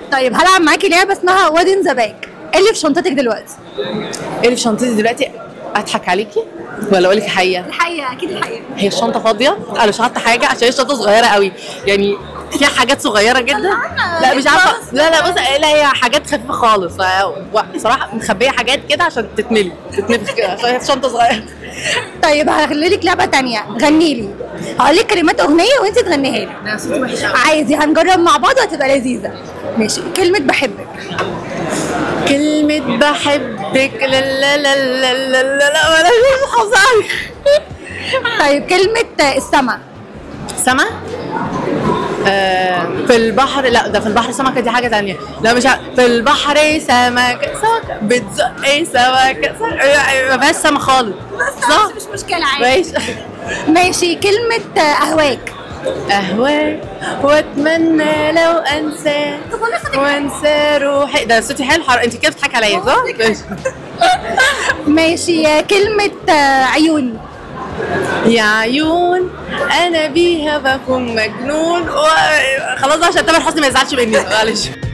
طيب هلعب معاكي لعبه اسمها واد ان ذا باك ايه اللي في شنطتك دلوقتي ايه اللي في شنطتي دلوقتي اضحك عليكي ولا اقول لك الحقيقه الحقيقه اكيد الحقيقه هي الشنطه فاضيه انا مش حاطه حاجه عشان هي الشنطه صغيره قوي يعني فيها حاجات صغيره جدا لا مش عارفه لا لا بص لا هي حاجات خفيفه خالص بصراحه مخبيه حاجات كده عشان تتملي تتنفخ كده عشان هي الشنطه صغيره طيب هخلي لك لعبه تانية غني لي هقول لك كلمات اغنيه وانت تغنيها لي لا صوتي وحش قوي عادي هنجرب مع بعض وهتبقى لذيذه ماشي كلمه بحبك كلمة بحبك لا لا لا لا لا لا لا ولا مش حافظة طيب كلمه السما سما آه في البحر لا ده في البحر سمكة دي حاجة تانية لا مش عارف. في البحر سمكة سمكة بتزق سمكة سمكة. ما فيهاش سما خالص صح؟ مش مشكله عادي ماشي ماشي كلمه اهواك أهواك وأتمنى لو أنسى وأنسى روحي ده صوتي حلو حر... أنت كده بتضحكي عليا صح؟ ماشي ماشي كلمه عيون يا عيون انا بيها بكون مجنون و... خلاص بقى عشان تامر حسني ما يزعلش مني معلش